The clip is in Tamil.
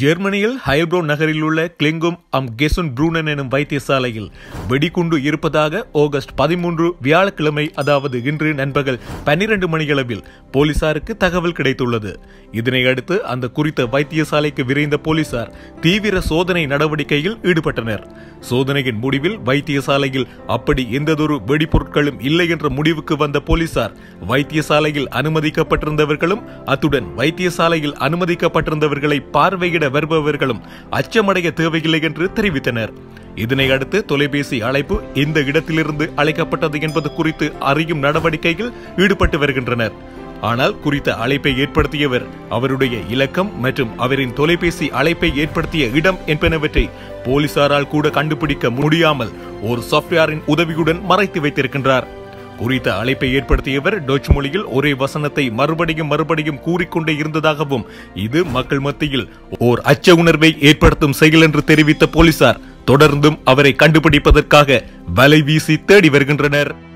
ஜெர்மனியில் ஹைல்ப்ரோ நகரில் உள்ள கிளிங்கும் அம் கெசுன் ப்ரூனன் எனும் வைத்தியசாலையில் வெடிகுண்டு இருப்பதாக ஆகஸ்ட் பதிமூன்று வியாழக்கிழமை அதாவது இன்று நண்பகல் பன்னிரண்டு மணியளவில் போலீசாருக்கு தகவல் கிடைத்துள்ளது இதனை அடுத்து அந்த குறித்த வைத்தியசாலைக்கு விரைந்த போலீசார் தீவிர சோதனை நடவடிக்கையில் ஈடுபட்டனர் சோதனையின் முடிவில் வைத்தியசாலையில் அப்படி எந்ததொரு வெடிபொருட்களும் இல்லை என்ற முடிவுக்கு வந்த போலீசார் வைத்தியசாலையில் அனுமதிக்கப்பட்டிருந்தவர்களும் அத்துடன் வைத்தியசாலையில் அனுமதிக்கப்பட்டிருந்தவர்களை பார்வையிட வருபவர்களும் அச்சமடைய தேவையில்லை என்று தெரிவித்தனர் இதனை அடுத்து தொலைபேசி அழைப்பு இந்த இடத்திலிருந்து அழைக்கப்பட்டது என்பது குறித்து அறியும் நடவடிக்கையில் ஈடுபட்டு வருகின்றனர் ஆனால் குறித்த அழைப்பை ஏற்படுத்தியவர் அவருடைய இலக்கம் மற்றும் அவரின் தொலைபேசி அழைப்பை ஏற்படுத்திய இடம் என்பனவற்றை போலீசாரால் கூட கண்டுபிடிக்க முடியாமல் ஒரு சாப்ட்வேரின் உதவியுடன் மறைத்து வைத்திருக்கின்றார் குறித்த அழைப்பை ஏற்படுத்தியவர் டொச் மொழியில் ஒரே வசனத்தை மறுபடியும் மறுபடியும் கூறிக்கொண்டே இருந்ததாகவும் இது மக்கள் மத்தியில் ஓர் அச்ச உணர்வை ஏற்படுத்தும் செயல் என்று தெரிவித்த போலீசார் தொடர்ந்தும் அவரை கண்டுபிடிப்பதற்காக வலை வீசி தேடி வருகின்றனர்